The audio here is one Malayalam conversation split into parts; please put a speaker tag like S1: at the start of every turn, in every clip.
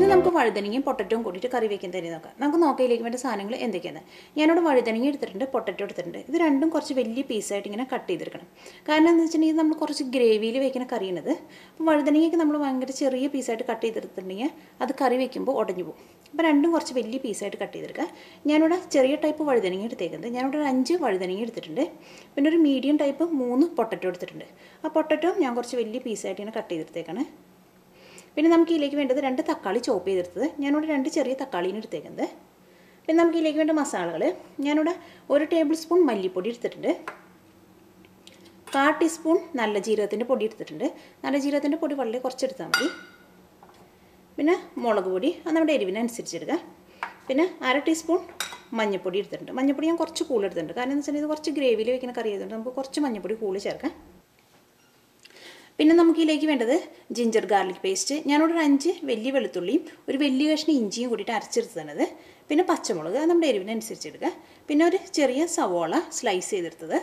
S1: ഇനി നമുക്ക് വഴുതനങ്ങയും പൊട്ടറ്റവും കൂടിയിട്ട് കറി വെക്കാൻ തന്നെ നോക്കാം നമുക്ക് നോക്കയിലേക്ക് വേണ്ട സാധനങ്ങൾ എന്തൊക്കെയാണ് ഞാനിവിടെ വഴുതനങ്ങ എടുത്തിട്ടുണ്ട് പൊട്ടറ്റോ എടുത്തിട്ടുണ്ട് ഇത് രണ്ടും കുറച്ച് വലിയ പീസായിട്ട് ഇങ്ങനെ കട്ട് ചെയ്തെടുക്കണം കാരണം എന്താ വെച്ചിട്ടുണ്ടെങ്കിൽ നമ്മൾ കുറച്ച് ഗ്രേവിയിൽ വെക്കുന്ന കറിയാണിത് അപ്പോൾ വഴുതനങ്ങയൊക്കെ നമ്മൾ ഭയങ്കര ചെറിയ പീസായിട്ട് കട്ട് ചെയ്തെടുത്തിട്ടുണ്ടെങ്കിൽ അത് കറി വെക്കുമ്പോൾ ഉടഞ്ഞു പോകും അപ്പോൾ രണ്ടും കുറച്ച് വലിയ പീസായിട്ട് കട്ട് ചെയ്തെടുക്കുക ഞാനിവിടെ ചെറിയ ടൈപ്പ് വഴുതനങ്ങ എടുത്തേക്കുന്നത് ഞാനിവിടെ ഒരു അഞ്ച് വഴുതനങ്ങ എടുത്തിട്ടുണ്ട് പിന്നെ ഒരു മീഡിയം ടൈപ്പ് മൂന്ന് പൊട്ടറ്റോ എടുത്തിട്ടുണ്ട് ആ പൊട്ടറ്റോ ഞാൻ കുറച്ച് വലിയ പീസായിട്ട് ഇങ്ങനെ കട്ട് ചെയ്തെടുത്തേക്കാണ് പിന്നെ നമുക്ക് ഇതിലേക്ക് വേണ്ടത് രണ്ട് തക്കാളി ചോപ്പ് ചെയ്തെടുത്തത് ഞാനിവിടെ രണ്ട് ചെറിയ തക്കാളീനെ എടുത്തേക്കുന്നത് പിന്നെ നമുക്ക് ഇതിലേക്ക് വേണ്ട മസാലകൾ ഞാനിവിടെ ഒരു ടേബിൾ സ്പൂൺ മല്ലിപ്പൊടി എടുത്തിട്ടുണ്ട് കാ ടീസ്പൂൺ നല്ല ജീരകത്തിൻ്റെ പൊടി എടുത്തിട്ടുണ്ട് നല്ല ജീരകത്തിൻ്റെ പൊടി വളരെ കുറച്ചെടുത്താൽ മതി പിന്നെ മുളക് പൊടി അത് നമ്മുടെ എരിവിനനുസരിച്ച് എടുക്കുക പിന്നെ അര ടീസ്പൂൺ മഞ്ഞൾപ്പൊടി എടുത്തിട്ടുണ്ട് മഞ്ഞൾപ്പൊടി ഞാൻ കുറച്ച് കൂടുതൽ എടുത്തിട്ടുണ്ട് കാരണം എന്ന് വെച്ചിട്ടുണ്ടെങ്കിൽ ഇത് കുറച്ച് ഗ്രേവിയിൽ വെക്കുന്ന കറി ആയതുകൊണ്ട് നമുക്ക് കുറച്ച് മഞ്ഞൾപ്പൊടി കൂടുതൽ ചേർക്കാം പിന്നെ നമുക്ക് ഇതിലേക്ക് വേണ്ടത് ജിഞ്ചർ ഗാർലിക് പേസ്റ്റ് ഞാനിവിടെ ഒരു അഞ്ച് വലിയ വെളുത്തുള്ളിയും ഒരു വലിയ കഷ്ണം ഇഞ്ചിയും കൂടിയിട്ട് അരച്ചെടുത്തതാണത് പിന്നെ പച്ചമുളക് അത് നമ്മുടെ എരിവിനനുസരിച്ച് എടുക്കുക പിന്നെ ഒരു ചെറിയ സവോള സ്ലൈസ് ചെയ്തെടുത്തത്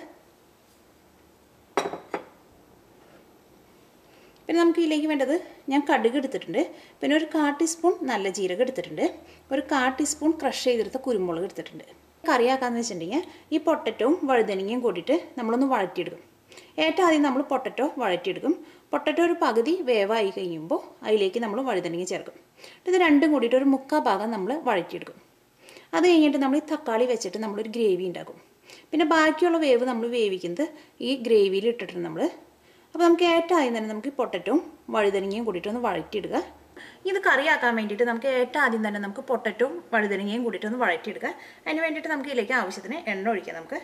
S1: പിന്നെ നമുക്ക് ഇതിലേക്ക് വേണ്ടത് ഞാൻ കടുക് എടുത്തിട്ടുണ്ട് പിന്നെ ഒരു കാ ടീസ്പൂൺ നല്ല ജീരകം എടുത്തിട്ടുണ്ട് ഒരു കാ ടീസ്പൂൺ ക്രഷ് ചെയ്തെടുത്ത കുരുമുളക് എടുത്തിട്ടുണ്ട് കറിയാക്കാന്ന് വെച്ചിട്ടുണ്ടെങ്കിൽ ഈ പൊട്ടറ്റവും വഴുതനങ്ങയും കൂടിയിട്ട് നമ്മളൊന്ന് വഴറ്റിയെടുക്കും ഏറ്റവും ആദ്യം നമ്മൾ പൊട്ടറ്റോ വഴറ്റിയെടുക്കും പൊട്ടറ്റോ ഒരു പകുതി വേവായി കഴിയുമ്പോൾ അതിലേക്ക് നമ്മൾ വഴുതനങ്ങ ചേർക്കും ഇത് രണ്ടും കൂടിയിട്ട് ഒരു മുക്കാ ഭാഗം നമ്മൾ വഴറ്റിയെടുക്കും അത് കഴിഞ്ഞിട്ട് നമ്മൾ ഈ തക്കാളി വെച്ചിട്ട് നമ്മളൊരു ഗ്രേവി ഉണ്ടാക്കും പിന്നെ ബാക്കിയുള്ള വേവ് നമ്മൾ വേവിക്കുന്നത് ഈ ഗ്രേവിയിൽ ഇട്ടിട്ടുണ്ട് നമ്മൾ അപ്പോൾ നമുക്ക് ഏറ്റവും ആദ്യം തന്നെ നമുക്ക് ഈ പൊട്ടറ്റവും വഴുതനങ്ങയും കൂടിയിട്ട് ഒന്ന് വഴറ്റിയിടുക ഇത് കറിയാക്കാൻ വേണ്ടിയിട്ട് നമുക്ക് ഏറ്റവും ആദ്യം തന്നെ നമുക്ക് പൊട്ടറ്റവും വഴുതനങ്ങയും കൂടിയിട്ട് ഒന്ന് വഴറ്റിയെടുക്കുക അതിന് വേണ്ടിയിട്ട് നമുക്ക് ഇതിലേക്ക് ആവശ്യത്തിന് എണ്ണ ഒഴിക്കാം നമുക്ക്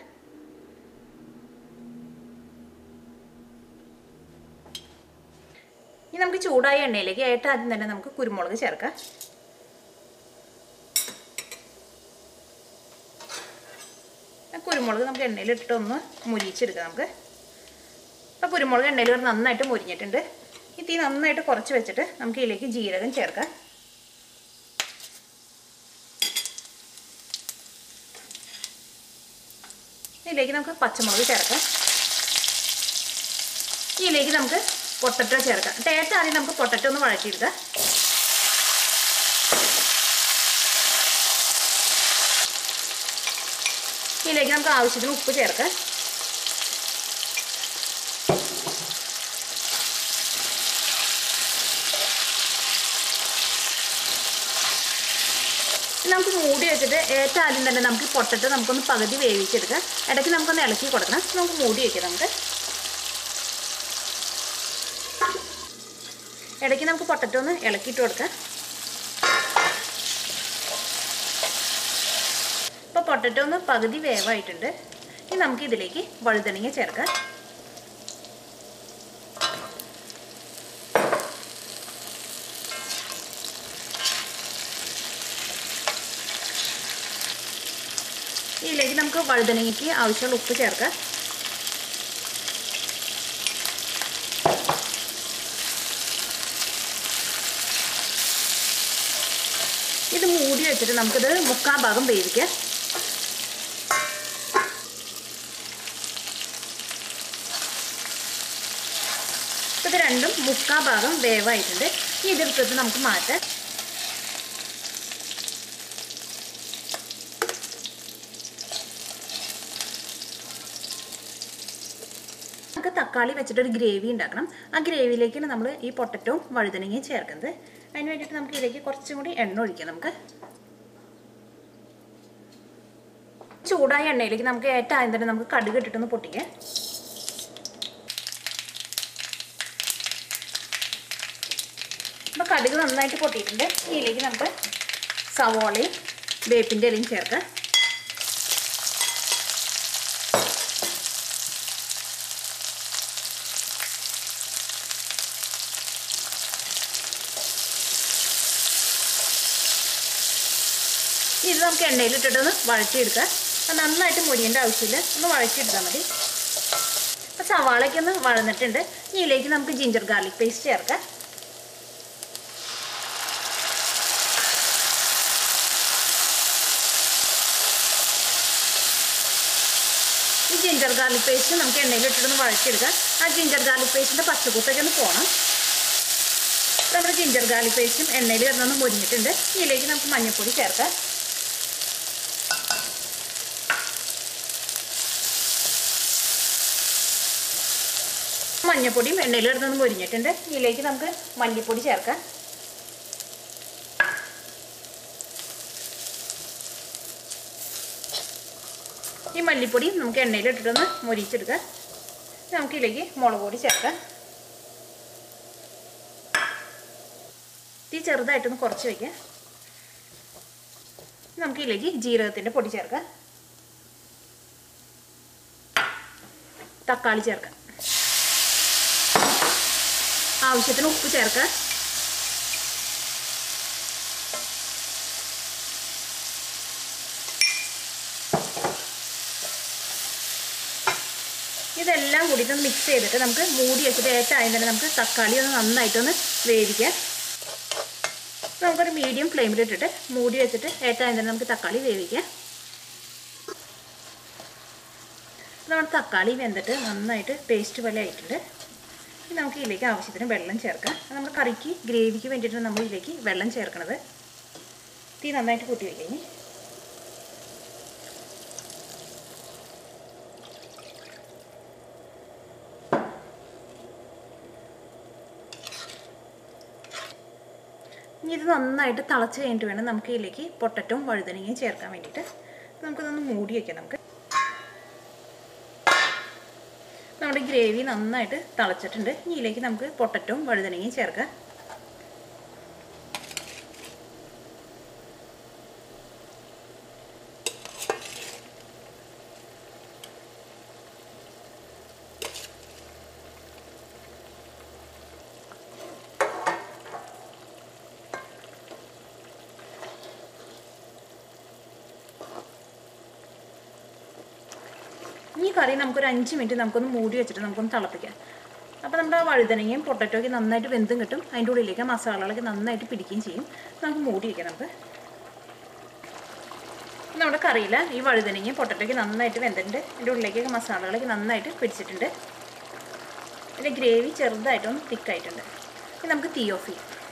S1: ഇനി നമുക്ക് ചൂടായ എണ്ണയിലേക്ക് ഏറ്റവും ആദ്യം തന്നെ നമുക്ക് കുരുമുളക് ചേർക്കാം കുരുമുളക് നമുക്ക് എണ്ണയിലിട്ടിട്ട് ഒന്ന് മുരിച്ചെടുക്കാം നമുക്ക് അപ്പോൾ കുരുമുളക് എണ്ണയിൽ നന്നായിട്ട് മുരിഞ്ഞിട്ടുണ്ട് ഈ തീ നന്നായിട്ട് കുറച്ച് വെച്ചിട്ട് നമുക്ക് ഇതിലേക്ക് ജീരകം ചേർക്കാം ഇതിലേക്ക് നമുക്ക് പച്ചമുളക് ചേർക്കാം ഇതിലേക്ക് നമുക്ക് പൊട്ടറ്റോ ചേർക്കാം ടേസ്റ്റ് ആദ്യം നമുക്ക് പൊട്ടറ്റോ ഒന്ന് വഴറ്റിയെടുക്കാം ഇതിലേക്ക് നമുക്ക് ആവശ്യത്തിന് ഉപ്പ് ചേർക്കാം നമുക്ക് മൂടി വെച്ചിട്ട് ഏറ്റവും ആദ്യം തന്നെ നമുക്ക് പൊട്ടറ്റ് നമുക്കൊന്ന് പകുതി വേവിച്ചെടുക്കാം ഇടയ്ക്ക് നമുക്കൊന്ന് ഇളക്കി കൊടുക്കണം നമുക്ക് മൂടി വയ്ക്കാം നമുക്ക് ഇടയ്ക്ക് നമുക്ക് പൊട്ടറ്റോ ഒന്ന് ഇളക്കിയിട്ട് കൊടുക്കാം ഇപ്പോൾ പൊട്ടറ്റോ ഒന്ന് പകുതി വേവായിട്ടുണ്ട് ഇനി നമുക്ക് ഇതിലേക്ക് വഴുതനങ്ങ ചേർക്കാം ഇതിലേക്ക് നമുക്ക് വഴുതനങ്ങയ്ക്ക് ആവശ്യമുള്ള ഉപ്പ് ചേർക്കാം ഇത് മൂടി വെച്ചിട്ട് നമുക്കിത് മുക്കാൽ ഭാഗം വേവിക്കാം ഇത് രണ്ടും മുക്കാൽ ഭാഗം വേവായിട്ടുണ്ട് ഇനി ഇതെടുത്തിട്ട് നമുക്ക് മാറ്റാം നമുക്ക് തക്കാളി വെച്ചിട്ട് ഒരു ഗ്രേവി ഉണ്ടാക്കണം ആ ഗ്രേവിയിലേക്കാണ് നമ്മൾ ഈ പൊട്ടറ്റവും വഴുതനങ്ങയും ചേർക്കുന്നത് അതിന് വേണ്ടിയിട്ട് നമുക്ക് ഇതിലേക്ക് കുറച്ചും കൂടി എണ്ണ ഒഴിക്കാം നമുക്ക് ചൂടായ എണ്ണയിലേക്ക് നമുക്ക് ഏറ്റവും ആദ്യം തന്നെ നമുക്ക് കടുക് ഇട്ടിട്ടൊന്ന് പൊട്ടിക്കാം അപ്പോൾ കടുക് നന്നായിട്ട് പൊട്ടിയിട്ടുണ്ട് ഇതിലേക്ക് നമുക്ക് സവോളയും വേപ്പിൻ്റെ ഇലയും ചേർക്കാം ഇത് നമുക്ക് എണ്ണയിലിട്ടിട്ടൊന്ന് വഴറ്റിയെടുക്കാം അപ്പം നന്നായിട്ട് മുരിയേണ്ട ആവശ്യമില്ല ഒന്ന് വഴറ്റിയെടുത്താൽ മതി അപ്പോൾ സവാളയ്ക്ക് ഒന്ന് വഴന്നിട്ടുണ്ട് ഇനി ഇതിലേക്ക് നമുക്ക് ജിഞ്ചർ ഗാർലിക് പേസ്റ്റ് ചേർക്കാം ഈ ജിഞ്ചർ ഗാർലിക് പേസ്റ്റ് നമുക്ക് എണ്ണയിലിട്ടിട്ടൊന്ന് വഴറ്റിയെടുക്കാം ആ ജിഞ്ചർ ഗാർലിക് പേസ്റ്റിൻ്റെ പച്ചക്കുത്തൊക്കെ ഒന്ന് പോകണം നമ്മുടെ ജിഞ്ചർ ഗാർലിക് പേസ്റ്റും എണ്ണയിൽ കിടന്നൊന്ന് മുരിഞ്ഞിട്ടുണ്ട് ഇതിലേക്ക് നമുക്ക് മഞ്ഞൾപ്പൊടി ചേർക്കാം മഞ്ഞൾപ്പൊടിയും എണ്ണയിൽ കിടന്നൊന്ന് മുരിഞ്ഞിട്ടുണ്ട് ഇതിലേക്ക് നമുക്ക് മല്ലിപ്പൊടി ചേർക്കാം ഈ മല്ലിപ്പൊടി നമുക്ക് എണ്ണയിൽ ഇട്ടിട്ടൊന്ന് മുരിച്ചെടുക്കാം നമുക്ക് ഇതിലേക്ക് മുളക് പൊടി ചേർക്കാം തീ ചെറുതായിട്ടൊന്ന് കുറച്ച് വയ്ക്കാം നമുക്ക് ഇതിലേക്ക് ജീരകത്തിൻ്റെ പൊടി ചേർക്കാം തക്കാളി ചേർക്കാം ആവശ്യത്തിന് ഉപ്പ് ചേർക്കാം ഇതെല്ലാം കൂടിയിട്ട് മിക്സ് ചെയ്തിട്ട് നമുക്ക് മൂടി വെച്ചിട്ട് ഏറ്റായും തന്നെ നമുക്ക് തക്കാളി ഒന്ന് നന്നായിട്ടൊന്ന് വേവിക്കാം നമുക്കൊരു മീഡിയം ഫ്ലെയിമിലിട്ടിട്ട് മൂടി വെച്ചിട്ട് ഏറ്റായും തന്നെ നമുക്ക് തക്കാളി വേവിക്കാം നമ്മുടെ തക്കാളി വെന്തിട്ട് നന്നായിട്ട് പേസ്റ്റ് പോലെ ആയിട്ടുണ്ട് ഇനി നമുക്ക് ഇതിലേക്ക് ആവശ്യത്തിന് വെള്ളം ചേർക്കാം നമ്മൾ കറിക്ക് ഗ്രേവിക്ക് വേണ്ടിയിട്ട് നമ്മൾ ഇതിലേക്ക് വെള്ളം ചേർക്കണത് തീ നന്നായിട്ട് കൂട്ടി വയ്ക്കാം ഇനി ഇത് നന്നായിട്ട് തിളച്ച് കഴിഞ്ഞിട്ട് വേണം നമുക്ക് ഇതിലേക്ക് പൊട്ടറ്റവും വഴുതനങ്ങയും ചേർക്കാൻ വേണ്ടിയിട്ട് നമുക്കിതൊന്ന് മൂടി വയ്ക്കാം നമുക്ക് നമ്മുടെ ഗ്രേവി നന്നായിട്ട് തിളച്ചിട്ടുണ്ട് ഇനി ഇതിലേക്ക് നമുക്ക് പൊട്ടറ്റവും വഴുതനങ്ങയും ചേർക്കാം ഈ കറി നമുക്കൊരു അഞ്ച് മിനിറ്റ് നമുക്കൊന്ന് മൂടി വെച്ചിട്ട് നമുക്കൊന്ന് തിളപ്പിക്കാം അപ്പോൾ നമ്മുടെ ആ വഴുതനങ്ങയും പൊട്ടറ്റോയ്ക്ക് നന്നായിട്ട് വെന്തും കിട്ടും അതിൻ്റെ ഉള്ളിലേക്ക് മസാലകളൊക്കെ നന്നായിട്ട് പിടിക്കുകയും ചെയ്യും നമുക്ക് മൂടി വയ്ക്കാം നമുക്ക് നമ്മുടെ കറിയിൽ ഈ വഴുതനങ്ങയും പൊട്ടറ്റോയ്ക്ക് നന്നായിട്ട് വെന്തിട്ടുണ്ട് അതിൻ്റെ ഉള്ളിലേക്ക് മസാലകളൊക്കെ നന്നായിട്ട് പിടിച്ചിട്ടുണ്ട് ഇതിൻ്റെ ഗ്രേവി ചെറുതായിട്ടൊന്ന് തിക്കായിട്ടുണ്ട് ഇനി നമുക്ക് തീ ഓഫ് ചെയ്യാം